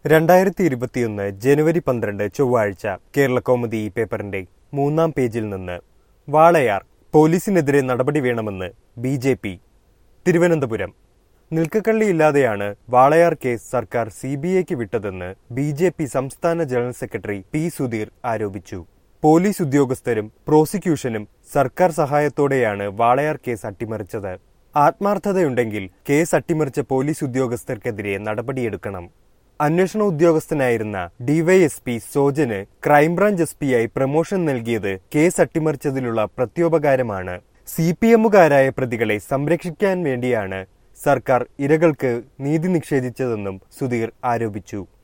രണ്ടായിരത്തി ഇരുപത്തിയൊന്ന് ജനുവരി പന്ത്രണ്ട് ചൊവ്വാഴ്ച കേരള കൗമുദി ഈ പേപ്പറിന്റെ മൂന്നാം പേജിൽ നിന്ന് വാളയാർ പോലീസിനെതിരെ നടപടി വേണമെന്ന് ബി ജെ പി തിരുവനന്തപുരം നിൽക്കക്കള്ളിയില്ലാതെയാണ് വാളയാർ കേസ് സർക്കാർ സി ബി ഐക്ക് വിട്ടതെന്ന് ബി ജെ പി സംസ്ഥാന ജനറൽ സെക്രട്ടറി പി സുധീർ ആരോപിച്ചു പോലീസ് ഉദ്യോഗസ്ഥരും പ്രോസിക്യൂഷനും സർക്കാർ സഹായത്തോടെയാണ് വാളയാർ കേസ് അട്ടിമറിച്ചത് ആത്മാർത്ഥതയുണ്ടെങ്കിൽ കേസ് അട്ടിമറിച്ച പോലീസ് ഉദ്യോഗസ്ഥർക്കെതിരെ നടപടിയെടുക്കണം അന്വേഷണ ഉദ്യോഗസ്ഥനായിരുന്ന ഡിവൈഎസ്പി സോജന് ക്രൈംബ്രാഞ്ച് എസ് പിയായി പ്രമോഷൻ നൽകിയത് കേസ് അട്ടിമറിച്ചതിലുള്ള പ്രത്യോപകാരമാണ് സി പി എമ്മുകാരായ പ്രതികളെ സംരക്ഷിക്കാൻ വേണ്ടിയാണ് സർക്കാർ ഇരകൾക്ക് നീതി നിഷേധിച്ചതെന്നും സുധീർ ആരോപിച്ചു